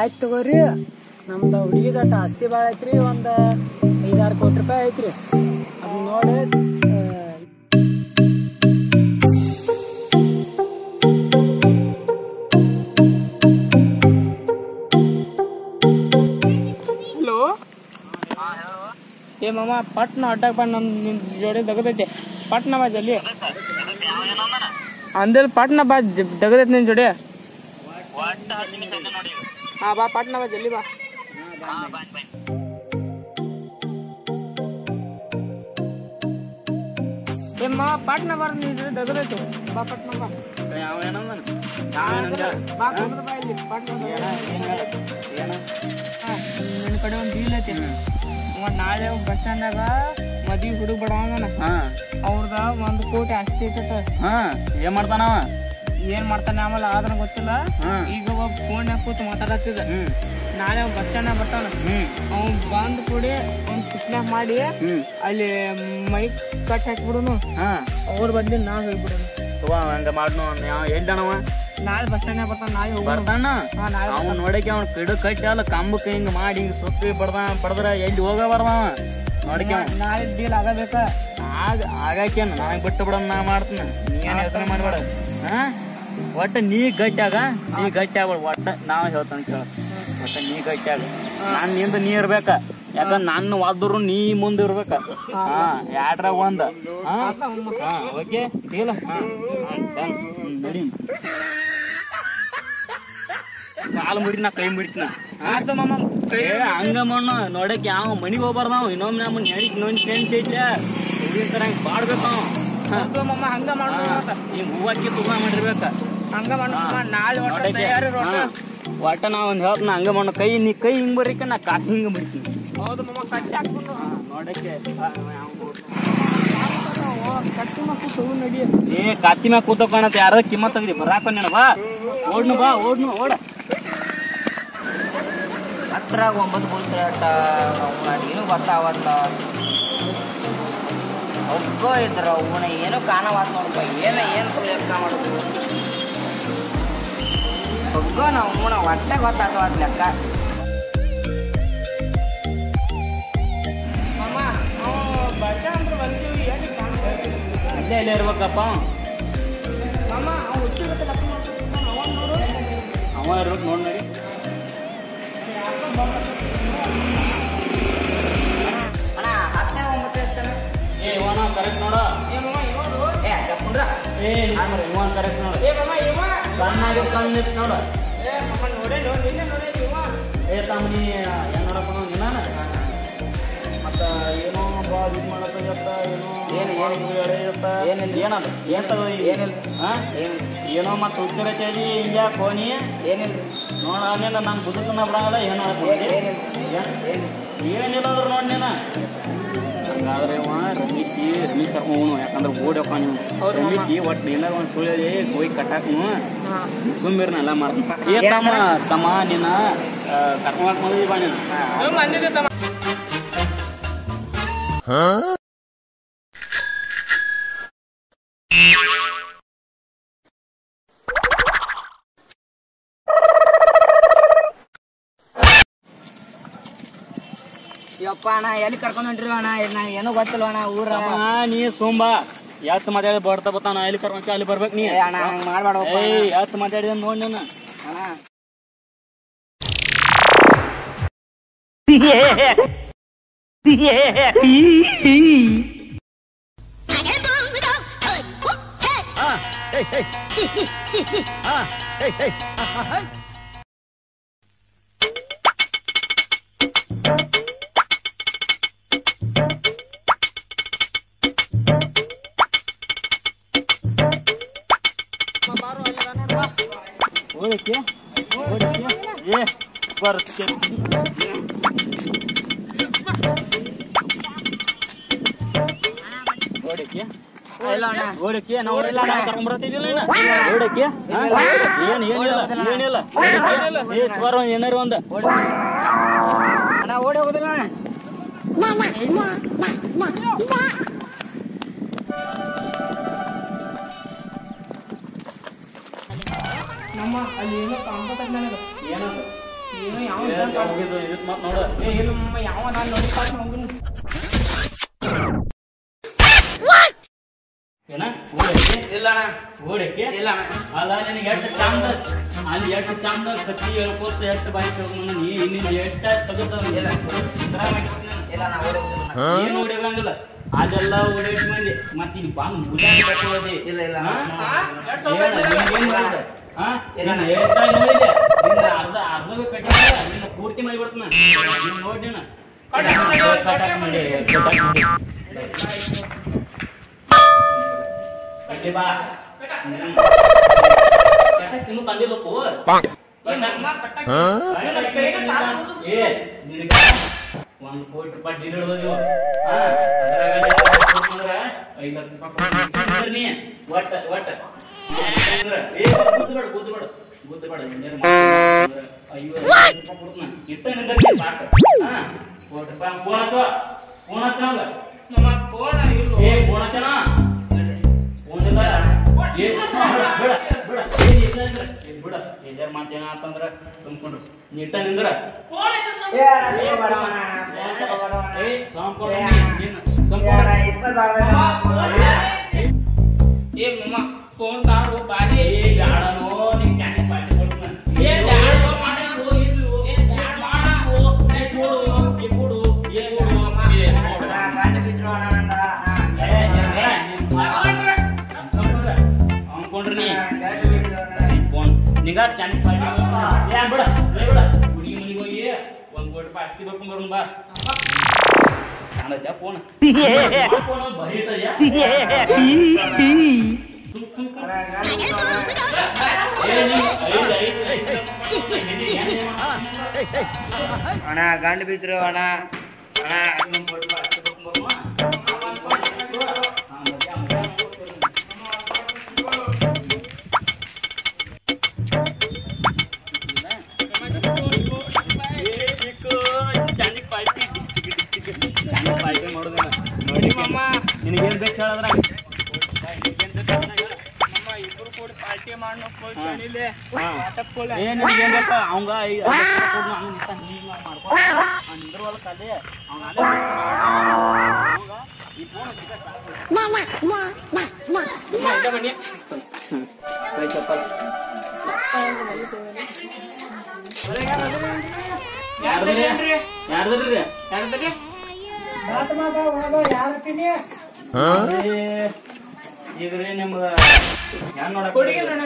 ಆಯ್ತು ತಗೋರಿ ನಮ್ದು ಹುಡುಗಿದಟ್ಟ ಆಸ್ತಿ ಭಾಳ ಐತ್ರಿ ಒಂದು ಐದಾರು ಕೋಟಿ ರೂಪಾಯಿ ಐತ್ರಿ ಅದು ನೋಡಿ ಆ, ಹಲೋ ಏ ಮಾಮ ಪಟ್ನ ಅಡ್ಡಾಕ್ ಬಂದ್ ನನ್ ನಿನ್ ಜೋಡಿ ದಗದೈತೆ ಪಟ್ನ ಬಾ ಜಲ್ದಿ ಅಂದೇಲ್ ಪಟ್ನ ಬಾ ಜ- ದಗದೈತೆ ನಿನ್ ಜೋಡಿ ಹಾ ಬಾ ಪಟ್ನ ಬಾ ಜಲ್ದಿ ಬಾ ಏ ಮಾಮ ಪಟ್ನ ಬಾರ ನಿನ್ ಜೋಡಿ ದಗದೈತೆ ಬಾ ಪಟ್ನ ಬಾ ಬಾ ಕುಂದ್ರ ಬಾ ಇಲ್ಲಿ ಪಟ್ನ ಬಾ. ಹಾ, ನಿನ್ ಕಡೆ ಒಂದ್ ಡೀಲ್ ಐತಿ ಅವ ನಾಳೆ ಬಸ್ ಸ್ಟ್ಯಾಂಡಾಗ ಮದ್ವಿ ಹುಡುಗ ಬಡವನ ಅವ್ರದ ಒಂದ್ ಕೋಟಿ ಆಸ್ತಿ ಐತತ ಏನ್ ಮಾಡ್ತಾನವ ಏನ್ ಮಾಡ್ತಾನೆ ಆಮೇಲೆ ಆದ್ರ ಗೊತ್ತಿಲ್ಲ ಹ್ಮ್. ಈಗ ಒಬ್ಬ ಫೋನ್ ಕೂತ್ ಮಾತಾಡತ್ತಿದ ಹ್ಮ್ ನಾಳೆ ಅವ್ ಬಸ್ ಸ್ಟ್ಯಾಂಡ್ ಬರ್ತಾನ ಹ್ಮ್ ಅವ್ನ್ ಬಂದ್ ಕೂಡಿ ಒಂದ್ ಕಿಡ್ನಾಪ್ ಮಾಡಿ ಹ್ಮ್ ಅಲ್ಲಿ ಮೈಕ್ ಕಟ್ ಹಾಕ್ಬಿಡುನು ಹಾ ಅವ್ರ ಬಂದಿ ನಾ ಹೋಗ್ಬಿಡುನು ತಗೋ ಹಂಗ ಮಾಡ್ನು ಯಾವ ಎಲ್ದಣವ ನಾಳೆ ಬಸ್ ಸ್ಟ್ಯಾಂಡ್ ಬರ್ತಾನ ನಾಳೆ ಹೋಗೋಣ ಬರ್ತಾನ ಹಾ ನಾಳೆ ಅವ್ನು ನೋಡಕ್ಕೆ ಅವ್ನು ಕಿಡು ಕಟ್ಟಿ ಅಲ್ಲ ಕಂಬಕ್ಕೆ ಹಿಂಗ ಮಾಡಿ ಹಿಂಗ ಸುತ್ತಿ ಬಡ್ದ ಬಡದ್ರ ಎಲ್ಲಿ ಹೋಗ ಬರ್ದವ ನೋಡಕ್ಕೆ ಅವ ನಾಳೆ ಡೀಲ್ ಆಗಬೇಕ ಆಗ ಆಗಾಕೇನು ನನಗೆ ಬಿಟ್ಟು ಬಿಡ ನಾ ಮಾಡ್ತೀನಿ ನೀ ಏನು ಯೋಚನೆ ಮಾಡಬೇಡ ಹಾ ಒಟ್ಟ ನೀ ಗಟ್ಟಿಯಾಗ ನೀ ಗಟ್ಟಿ ಆಗ್ಬೇಡ ಒಟ್ಟ ನಾವು ಹೇಳ್ತಾನೆ ಕೇಳ ಒಟ್ಟ ನೀ ಗಟ್ಟಿ ಆಗ ನಾನು ನಿಂದ ನೀ ಇರ್ಬೇಕ ಯಾಕಂದ್ರೆ ನನ್ನ ಒದ್ರು ನೀ ಮುಂದೆ ಇರ್ಬೇಕ ಹಾ ಯಾಡ್ರಾಗ ಒಂದ ಹಾ ಹಾ ಓಕೆ ಇಲ್ಲ ಹಾ ಹಾ, done. ಹ್ಮ್, ನಡಿ ಕಾಲು ಮುಡಿ ನಾ ಕೈ ಮುಡಿತಿನ ಆಯ್ತು ಮಾಮ ಏ ಹಂಗ ಮಣ್ಣು ನೋಡಕ್ ಯಾವ ಮನಿಗ್ ಹೋಗ್ಬಾರ್ದಾವ್ ಇನ್ನೊಮ್ಮೆ ನಮ್ಮನ್ನ ಹೇಳಿ ಇನ್ನೊಂದ್ ಫ್ರೆಂಡ್ಸ್ ಐತ್ಲ ಹುಡುಗಿನ ತರ ಹಿಂಗ್ ಬಾಡ್ಬೇಕು ಅವ. ಹಾ. ಹೌದು ಮಾಮ ಹಂಗ ಹಾ. ಮಾಡೋಣ ಹಿಂಗ್ ಹೂವಾಕಿ ತುಗ ಮಾಡಿರ್ಬೇಕ ಹಂಗ ಮಾಡೋಣ ಹಾ. ನಾಳೆ ಒಟ್ಟ ನೋಡಕ್ಕೆ ತಯಾರಿ ರೊಟ್ಟ ಹಾ. ಒಟ್ಟ ನಾ ಒಂದ್ ಹೇಳ್ತೀನಿ ಹಂಗ ಮಣ್ಣು ಕೈ ನೀ ಕೈ ಹಿಂಗ್ ಬರೀಕ ನಾ ಕಾಲ್ ಹಿಂಗ ಬಿಡ್ತೀನಿ ಹೌದು ಮಾಮ ಕಟ್ಟಿ ಹಾಕ್ಬಿಡು ನೋಡಕ್ಕೆ ಕಟ್ಟಿ ಮಕ್ಕಳು ತಗೋ ನಡಿ ಏ ಕಾತಿ ಮ್ಯಾಗ ಕೂತ ಕಾಣತ್ತೆ ಯಾರ ಕಿಮ್ಮತ್ ತೆಗ್ದಿ ಬರಾಕ ನೀನು ಬಾ ಓಡ್ನು ಬಾ ಓಡ್ನು ಓಡ ಹತ್ರಾಗ ಒಂಬತ್ತು ಬುಲ್ಸ್ರಿ ಅಟ್ಟ ಏನು ಗೊತ್ತಾವತ್ತ ಒಗ್ಗೋ ಇದ್ರ ಅವನ ಏನೋ ಕಾಣವಾತ್ ನೋಡಪ್ಪ ಏನ ಏನು ಲೆಕ್ಕ ಮಾಡೋದು ಒಗ್ಗೋ ನಾವು ಅವನ ಹೊಟ್ಟೆ ಗೊತ್ತಾಗವತ್ ಲೆಕ್ಕ ಮಾಮ ನಾವು ಬಚ್ಚ ಅಂದ್ರೆ ಬಂದೀವಿ ಎಲ್ಲಿ ಕಾಣ್ಬೇಕು ಇಲ್ಲೇ ಇಲ್ಲೇ ಇರ್ಬೇಕಪ್ಪ ಅವ. ಮಾಮ ಅವ್ನು ಹುಚ್ಚಿಗತ್ತೆ ಲೆಕ್ಕ ಮಾಡ್ತಿರ್ತಾನ ಅವ ನೋಡು ಅವ ಇರ್ಬೇಕು ನೋಡ್ ನೋಡಿ ಅಣ್ಣ ಹತ್ತನೇ ಒಂಬತ್ತು ಎಷ್ಟಣ್ಣ ಏ ಇವನ ಕರೆಕ್ಟ್ ನೋಡ ಏ ಮಾಮ ಇವರು ಏ ಕರ್ಕೊಂಡ್ರ ಏ ಇವನ್ ಕರೆಕ್ಟ್ ನೋಡ ಏ ಮಾಮ ಇವ ಕಣ್ಣಾಗಿ ಕಣ್ಣಿತ್ ನೋಡ ಏ ಮಾಮ ನೋಡೇ ನೋ ನಿನ್ನೆ ನೋಡೇ ಇವ ಏ ತಮ್ಮ ನೀ ಏನ್ ನೋಡಪ್ಪ ನಾವು ನಿನ್ನಾನ ಮತ್ತ ಏನೋ ಬಾ ಇದು ಮಾಡತ್ತ ಏನೋ ಏನು, ಏನು? ಏನು ಏನಿಲ್ಲ. ಏನದು ಏನ್ ತಗೋ ಈ- ಏನಿಲ್ಲ. ಹಾ? ಏನು ಏನೋ ಮತ್ತೆ ಹುಚ್ಚರ ಚೇದಿ ಹಿಂಗ್ಯಾ ಕೋನಿ ಏನಿಲ್ಲ ನೋಡ ಆಮೇಲೆ ನಾನು ಬುದುಕನ ಬಿಡಲ್ಲ ಏನೋ ಏನ್- ಏನಿಲ್ಲ ಏನಿಲ್ಲ ಏನಿಲ್ಲ ಅಂದ್ರೆ ನೋಡಿ ನೀನ ಹಂಗಾದ್ರೆ ಇವ ರಮೇಶಿ ರಮೇಶ್ ಕರ್ಕೊಂಡು ಹೋಗೋಣ ಯಾಕಂದ್ರೆ ಓಡಪ್ಪ ನೀವು ಹೌದು ಮಾಮ. ರಮೇಶಿ ಒಟ್ಟು ಏನಾರ ಒಂದು ಸುಳ್ಳಿ ಹೋಗಿ ಕಟ್ಟಾಕ್ನು ಹಾ ಸುಮ್ಮಿರ್ನೆಲ್ಲ ಮಾಡ್ತೀನಿ ಏ ತಮ್ಮ ತಮ್ಮ ನಿನ್ನ ಕರ್ಕೊಂಡ್ ಬಂದಿದ್ದಿ ಬಾ ನೀನು ಸುಮ್ಮ ಅಂದಿದ್ದೆ ತಮ್ಮ ಯಪ್ಪ ಅಣ್ಣ ಎಲ್ಲಿ ಕರ್ಕೊಂಡ್ ಹೊಂಟ್ರಿ ಅಣ್ಣ ನಾ ಏನೂ ಗೊತ್ತಿಲ್ಲ ಅಣ್ಣ ಊರ ತಮ್ಮ, ನೀ ಸೋಂಬ ಯಾತ್ ಮಾತಾಡಿ ಬರ್ತಾ ಬರ್ತಾನ ಅಲ್ಲಿ ಕರ್ಕೊಂಡ್ ಅಲ್ಲಿ ಬರ್ಬೇಕು ನೀ ಏ ಅಣ್ಣ ಹಂಗ್ ಮಾಡ್ಬೇಡಪ್ಪ ಏಯ್ ಯಾತ್ ಮಾತಾಡಿದ ನೋಡಿ ನೀನು ಅಣ್ಣ ಬಾರು ಅಲ್ಲಿ ಬಾ ನೋಡು ಬಾ. ಓಡಕ್ಕೆ ಓಡಕ್ಕೆ ಏ ಬರುತ್ತೆ ಓಡಕ್ಕೆ ಇಲ್ಲ ಅಣ್ಣ ಓಡಕ್ಕೆ ನಾವು ಕರ್ಕೊಂಡ್ ಬರ್ತಿದ್ದಿಲ್ಲ ಓಡಕ್ಕೆ ಏನ್ ಏನಿಲ್ಲ ಏನಿಲ್ಲ ಓಡಕ್ಕೆ ಏ ಸ್ವರ ಏನಾರ ಒಂದ ಅಣ್ಣ ಓಡಿ ಹೋಗುದಿಲ್ಲ ಅಣ್ಣ ನಮ್ಮ ಅಲ್ಲಿ ಏನೋ ಕಾಣ್ತದ ನನಗೆ ಏನದು ಏನೋ ಹೋಗಿದ್ದು ಇದಕ್ ಮತ್ ನೋಡು ಏ ಇಲ್ಲ ಮಮ್ಮ ಯಾವ ನಾನು ನೋಡಿ ಪಾಸ್ ಹೋಗುನು ಏನ ಓಡಕ್ಕೆ ಇಲ್ಲ ಅಣ್ಣ ಓಡಕ್ಕೆ ಇಲ್ಲ ಅಣ್ಣ ಅಲ್ಲ ನಿನಗೆ ಎಷ್ಟು ಚಂದ ಅಲ್ಲಿ ಎಷ್ಟು ಚಂದ ಕತ್ತಿ ಹೇಳ್ಕೊತ ಎಷ್ಟು ಬಾಯಿ ತಗೊಂಡು ನೀ ಇನ್ನಿಂದ ಎಷ್ಟ ತಗೋತಾವ ಇಲ್ಲ. ಇಲ್ಲ ಅಣ್ಣ ಓಡೋಗುದಿಲ್ಲ ಏನ್ ಹೊಡಿವಂಗಿಲ್ಲ ಅದೆಲ್ಲ ಹೊಡಿಟ್ ಮಂದಿ ಮತ್ ಇಲ್ಲಿ ಬಂದ್ ಮುಜಾಗಿ ಕಟ್ಟೋದಿ ಇಲ್ಲ ಇಲ್ಲ ಹಾ? ಅಣ್ಣ. ಎರಡ್ ಸಾವಿರ ಏನ್ ಏನ್ ಮಾಡಿದೆ? ಹಾ? ಇಲ್ಲ. ನೀನ್ ಹೇಳ್ತಾ ನೋಡಿದ್ದೆ ನಿನ್ನ ಅರ್ಧ ಅರ್ಧ ಕಟ್ಟಿಲ್ಲ ನಿನ್ನ ಪೂರ್ತಿ ಮಾಡಿ ಬಿಡ್ತನ ನೀನ್ ನೋಡಿನ ಕಟ್ಟಾಕ್ ಮಾಡಿ, ಕಟ್ಟಾಕ್ ಮಾಡಿ ಕಟ್ಟಾಕ್ ಮಾಡಿ. ಕಟ್ಟಿ ಬಾ ಹ್ಮ್. ಕಟ್ಟಾಕ್ ಇನ್ನೂ ತಂದಿಲ್ಲಪ್ಪು ನಮ್ಮ ಕಟ್ಟಾಕ ಏ ನಿನಗ ಒಂದ್ ಕೋಟಿ ರೂಪಾಯಿ ಡೀಲ್ ಹಿಡ್ದದಿವ ಅದ್ರಾಗ ಐದ್ ಲಕ್ಷ ರೂಪಾಯಿ ಕೊಡ್ತೀನಿ ನೀ ಒಟ್ಟ ಒಟ್ಟ ಅಂದ್ರ ಏ ಗುದ್ದು ಬೇಡ ಗುದ್ದು ಬೇಡ ಗುದ್ದು ಬೇಡ ಇಂಜಿನಿಯರ್ ಐವತ್ತು ರೂಪಾಯಿ ಕೊಡ್ತೀನಿ ಇಟ್ಟ ನಿಂದ್ರಿ ಸಾಕು ಹಾ ಕೋಟಿ ರೂಪಾಯಿ ಫೋನ್ ಹಚ್ಚುವ ಫೋನ್ ಹಚ್ಚಂಗ ನಮ್ಮ ಫೋನ್ ಇಲ್ಲ ಏ ಫೋನ್ ಹಚ್ಚನ ಫೋನ್ ಇಲ್ಲ ಏ ಬೇಡ ಬೇಡ ಬೇಡ ಏ ಇಲ್ಲ ಅಂದ್ರ ಏ ಬಿಡ ಎಲ್ಲಾರ ಮಾತೇನ ಆತಂದ್ರ ಸುಮ್ಕೊಂಡ್ರು ನೀ ಇಟ್ಟ ನಿಂದ್ರ ಫೋನ್ ಏ ಅಣ್ಣ, ತಗೋಬೇಡ ಅಣ್ಣ. ಫೋನ್ ತಗೋಬೇಡ ಅಣ್ಣ. ಏ ಸಂಪೂರ್ಣ ಏ ನೀ- ಅಣ್ಣ. ನೀನು ಏ ಸಂಪೂರ್ಣ ಅಣ್ಣ, ಇಪ್ಪತ್ತು ಸಾವಿರ ಏ ಮಮ್ಮ ಫೋನ್ ತಾರು ಬಾರಿ ಏ ಬ್ಯಾಡನೋ ನಿನ್ ಚಾನೆಲ್ ಪಾರ್ಟಿ ಕೊಡ್ತೀನಿ ಏ ಬ್ಯಾಡ ಮಾಡೋ ಇಲ್ಲು ಏ ಬ್ಯಾಡ ಮಾಡೋ ಏ ಕೊಡು ಏ ಕೊಡು ಏ ಕೊಡು ಏ ಕೊಡು ಅಣ್ಣ, ಗಂಡ ಬಿದ್ರು ಅಣ್ಣ ನಂದ. ಏ ಏ, ನಿನ್ ಮಾತಾಡ್ರ. ಸಂಪೂರ್ಣ. ಅನ್ಕೊಂಡ್ರಿ ನೀ ಅಣ್ಣ, ಗಂಡ ಬಿದ್ರು ಅಣ್ಣ. ಫೋನ್ ನಿಂಗ ಚಾನೆಲ್ ಪಾರ್ಟಿ ಯಾ ಬಿಡ ಏ ಬಿಡ ಹುಡುಗಿ ಮನೆಗೆ ಹೋಗಿ ಒಂದ್ ಕೋಟಿ ರೂಪಾಯಿ ಅಷ್ಟಿ ಬರ್ಕೊಂಡ್ ಬರೋಣ ಬಾ ಕಾಣತ್ಯಾ ಫೋನ್ ಫೋನ್ ಬರೀ ಇಟ್ಟದ್ಯಾ? ಸುಮ್ ಸುಮ್ ಅಣ್ಣ, ಗಂಡ ಬಿದ್ರು ಅಣ್ಣ. ಏ ನೀ ಐದು ಐದು ಐದು ನಿನಗೆ ಏನ್ ಏನು? ಅಣ್ಣ ಗಂಡ ಬಿದ್ರು ಅಣ್ಣ ಅಣ್ಣ ಇನ್ನೊಂದ್ ಕೋಟಿ ರೂಪಾಯಿ ಅಷ್ಟಿ ಬರ್ಕೊಂಡ್ ಬರೋಣ ಹಾ, ಮತ್ತೆ ಆಮೇಲೆ ಮಮ್ಮ ನಿನಗೇನ್ ಬೇಕು ಹೇಳಿದ್ರ ನಮ್ಮ ಇಬ್ರು ಕೂಡ ಪಾರ್ಟಿ ಮಾಡೋ ಫುಲ್ ಚಳಿಲೆ ವಾಟಪ್ ಫುಲ್ ಏ ನಿನಗೇನ್ ಬೇಕ ಅವಂಗ ಐ- ಐದ್ ಲಕ್ಷ ಕೊಡ್ನು, ಅವ್ನ್ ಇಂತ ಹೀಗ್ ಮಾಡ್- ಮಾಡ್ಕೊ. ಅವ್ನ್ ನಿಂದ್ರ ಹೊಲಕ್ ಅಲ್ಲೇ, ಅವ್ನ್ ಅಲ್ಲೇ ಅವಂಗ ಈ phone ಸಿಕ್ಕ ಸಾಕು. ಹ್ಮ್. ಕೈ ಚಪ್ಪಲ್. ಯಾರ್ದ್ರಿ? ಯಾರ್ದ್ರಿ? ಯಾರ್ದ್ರಿ ಏ, ಇದ್ರಿ ನಿಮ್ಗ ಹೆಂಗ್ ನೋಡಕ್ ಕೊಡಿಗೆ ಬಂದಿರಿ?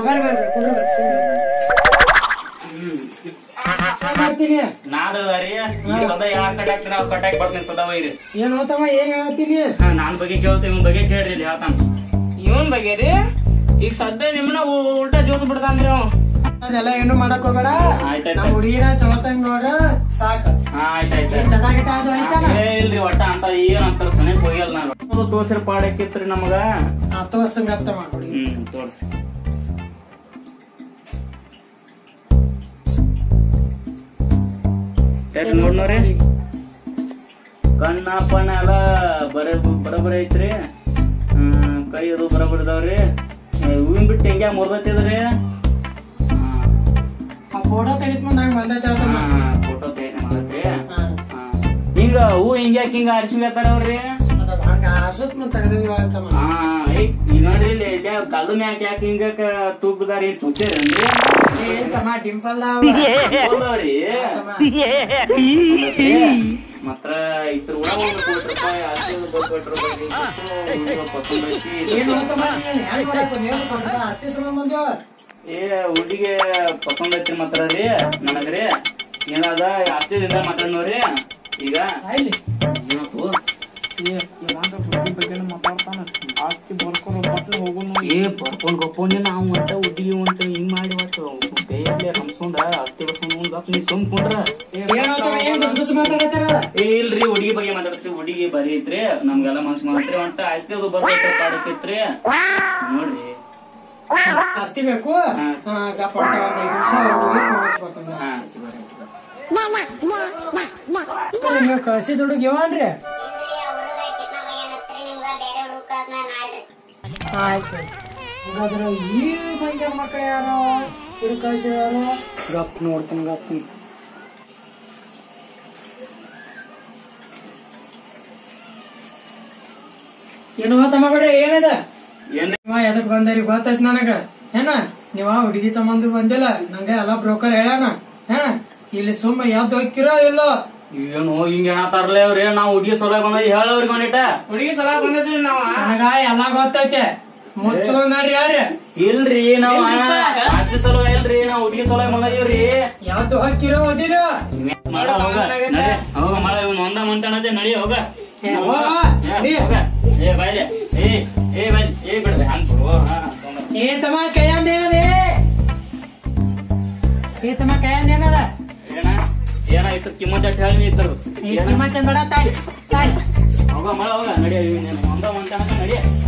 ನೋಡಕ್ ಹ್ಮ್. ನಾದು ರೀ ಈ ಸದಾ ಯಾವ ಕಟ್ಟಾಕ್ತಿರ ಅವ್ ಕಟ್ಟಾಕ್ ಬರ್ತೀನಿ ಸದಾ ಒಯ್ರಿ ಏನ್ ಹೋತಮ್ಮ ಏನ್ ಹೇಳ್ತೀನಿ ಹಾ, ನಾನ್ ಬಗ್ಗೆ ಕೇಳ್ತೀನಿ ಇವ್ನ ಬಗ್ಗೆ ಕೇಳ್ರಿ ಇಲ್ಲಿ ಹೇಳ್ತಾನ ಇವನ್ ಬಗ್ಗೆ ರೀ ಈಗ ಸದ್ಯ ನಿಮ್ಮನ್ನ ಉಲ್ಟಾ ಜೋತ್ ಬಿಡ್ತಾನ್ರಿ ಅವ ಅದೆಲ್ಲ ಏನು ಮಾಡಕ್ ಹೋಗ್ಬೇಡ ಆಯ್ತಾಯ್ತು. ನಮ್ ಹುಡುಗಿನ ಚಲೋ ತಂಗ್ ನೋಡ್ರ ಸಾಕ ಹಾ ಆಯ್ತಾಯ್ತು ಏನ್ ಚೆನ್ನಾಗಿಟ್ಟ ಅದು ಐತಲ್ಲ ಏ ಇಲ್ರಿ ಒಟ್ಟ ಅಂತ ಏನ್ ಅಂತಾರ ಸನೇಕ್ ಹೋಗಿಲ್ಲ ನಾನು ತೋರ್ಸಿರ ಪಾಡಕ್ಕಿತ್ರಿ ನಮಗ ಆ ತೋರ್ಸಂಗ ಅರ್ಥ ಮಾಡ್ಕೊಡಿ ಹ್ಮ್ ತೋರ್ಸಿ ಸರಿ ನೋಡ್ ನೋಡ್ರಿ ಕಣ್ಣ ಪಣ್ಣ ಎಲ್ಲ ಬರ ಬರಬರಿ ಐತ್ರಿ ಹ್ಮ್, ಕೈ ಅದು ಬರಬರಿ ಇದಾವ್ರಿ ಹೂವಿನ ಬಿಟ್ಟು ಹೆಂಗ್ಯಾ ಮುರ್ದೈತಿದ್ರಿ ಆ ಫೋಟೋ ತೆಗಿತ್ಕೊಂಡ್ ನಂಗ್ ಬಂದೈತೆ ಅಂತ ಫೋಟೋ ತೆಗಿ ಮಾಡತ್ರಿ ಹಿಂಗ ಹೂ ಹಿಂಗ್ಯಾಕ್ ಹಿಂಗ ಆರಿಸ್ಬೇಕಾರ ಅವ್ರಿ ಹಂಗ ಆಸತ್ ತೆಗ್ದಿದೀವ ಅಂತಮ್ಮ ಹಾ ಏಯ್ ಈಗ ನೋಡ್ರಿ ಇಲ್ಲಿ ಇಲ್ಲೇ ಕಲ್ಲು ಮ್ಯಾಕ್ ಯಾಕೆ ಹಿಂಗ ತೂಕದಾರಿ ಚುಚ್ಚೇರೇನ್ರಿ ಏನ್ ತಮ್ಮ ಡಿಂಪಲ್ ಹೌದವ್ರಿ ಮಾತ್ರ ಇದ್ರ ಕೂಡ ಒಂದು ಕೋಟಿ ರೂಪಾಯಿ ಆಸ್ತಿ ಒಂದು ಕೋಟಿ ರೂಪಾಯಿ ಕೊಟ್ಟು ಪಸಂದ್ ಐತಿ. ಏನ್ ಹೋತಮ್ಮ ನೀನ್ ಹೆಂಗ್ ಮಾಡಕ್ ಬಂದಿ? ಏನ್ ಬಂದ? ಆಸ್ತಿ ಸಂಬಂಧ ಬಂದ್ಯೋ ಏ ಹುಡುಗಿಗೆ ಪಸಂದ್ ಐತ್ರಿ ಮಾತ್ರ ರೀ ನನಗ್ರಿ ಏನಾದ ಆಸ್ತಿದಿಂದ ಮಾತಾಡ್ ನೋಡ್ರಿ ಈಗ ಆಯ್ಲಿ ಏನಾತು ಏ ಇಲ್ಲಾಂದ್ರೆ ಹುಡುಗಿ ಬಗ್ಗೆ ಮಾತಾಡ್ತಾನ ಆಸ್ತಿ ಬರ್ಕೊಂಡು ಬಟ್ಲು ಹೋಗುನು ಏ ಬರ್ಕೊಂಡ್ ಗಪ್ಕೊಂಡಿ ನಾವು ಅಂತ ಹುಡುಗಿ ಅಂತ ಹಿಂಗ್ ಮಾಡಿ ಒಟ್ಟು ಕೈಯಲ್ಲೇ ಹಂಸ್ಕೊಂಡ ಆಸ್ತಿ ಬರ್ಸ್ಕೊಂಡ್ ಗಪ್ ನೀ ಸುಮ್ ಕುಂಡ್ರ ಏನ್ ಹೋತಮ್ಮ ಏನ್ ಗುಸ್ ಗುಸ್ ಮಾತಾಡತ್ತಾರ ಏ ಇಲ್ರಿ ಹುಡುಗಿ ಬಗ್ಗೆ ಮಾತಾಡ್ತೀವಿ ಹುಡುಗಿ ಬರೀ ಐತ್ರಿ ನಮ್ಗೆಲ್ಲ ಮನ್ಸ್ ಮಾಡ್ತ್ರಿ ಒಟ್ಟ ಆಸ್ತಿ ಅದು ಬರ್ಬೇಕ್ರಿ ಪಾಡಕೈತ್ರಿ ನೋಡ್ರಿ ಆಸ್ತಿ ಬೇಕು ಹಾ, ಗಪ್ಪ ಹೊಂಟ ಒಂದ್ ಐದ್ ನಿಮಿಷ ಹೋಗಿ ಫೋನ್ ಹಚ್ಬೇಕಂದ. ಹಾ ನೀವು ಕಳ್ಸಿದ ಹುಡುಗ ಇವನ್ರಿ ಆಯ್ತು ಹಾಗಾದ್ರೆ ಈ ಮಂಗ್ಯ ಮಕ್ಳು ಯಾರು ಇದು ಕಳ್ಸಿದಾರು ಗಪ್ ನೋಡ್ತೀನಿ ಗಪ್ ಏನು ತಮ್ಮಗಡೆ ಏನಿದೆ ಏನ್ ನೀವ ಎದಕ್ ಬಂದರಿ ಗೊತ್ತೈತ್ ನನಗ ಏನ ನೀವ ಹುಡುಗಿ ಸಂಬಂಧ ಬಂದಿಲ್ಲ ನಂಗೆ ಎಲ್ಲ ಬ್ರೋಕರ್ ಹೇಳಾನ ಏನ ಇಲ್ಲಿ ಸುಮ್ಮ ಯಾವ್ದು ಹೋಗ್ತಿರೋ ಇಲ್ಲೋ ಏನು ಹಿಂಗ ಏನತ್ತಾರಲ್ಲ ಅವ್ರಿ ನಾವ್ ಹುಡುಗಿ ಸಲ ಬಂದ ಹೇಳವ್ರಿಗೆ ಒಂದಿಟ ಹುಡುಗಿ ಸಲ ಬಂದಿದ್ವಿ ನಾವ ನನಗ ಎಲ್ಲ ಗೊತ್ತೈತೆ ಮುಚ್ಕೊಂಡ್ ನಡ್ರಿ ಯಾರಿ ಇಲ್ರಿ ನಾವ್ ಆಸ್ತಿ ಸಲ ಇಲ್ರಿ ನಾವ್ ಹುಡುಗಿ ಸಲ ಬಂದಿವ್ರಿ ಯಾವ್ದು ಹೋಗ್ತಿರೋ ಓದಿಲ್ಲ ಮಾಡ ಹೋಗ ನಡಿ ಹೋಗ ಮಾಡ ಇವ್ನ ಒಂದ ಮಂಟನತೆ ನಡಿ ಹೋಗ ಏ, ಹೋಗ, ನಡಿ. ಹೋಗ. ಏ ಬಾಯ್ಲೆ ಏ ಏ ಬಾಯ್ ಏ ಬಿಡ್ರಿ ಹಂಗ್ ಕೊಡು ಹಾ ತೊಗೊಂಬ. ಏ ತಮ್ಮ ಕೈಯಂದ ಏನದೆ ಏ ತಮ್ಮ ಕೈಯಂದ ಏನದ ಏನ ಏನಾಯ್ತು ಕಿಮ್ಮತ್ ಅಟ್ ಹೇಳಿ ಇತ್ತು ಏ ಕಿಮ್ಮತ್ತೇನ್ ಬೇಡ ತಾಯಿ ತಾಯಿ ಹೋಗ ಮಳ ಹೋಗ ನಡಿ ಇವ್ನ ಒಂದ ಮಂಟನತೆ ನಡಿ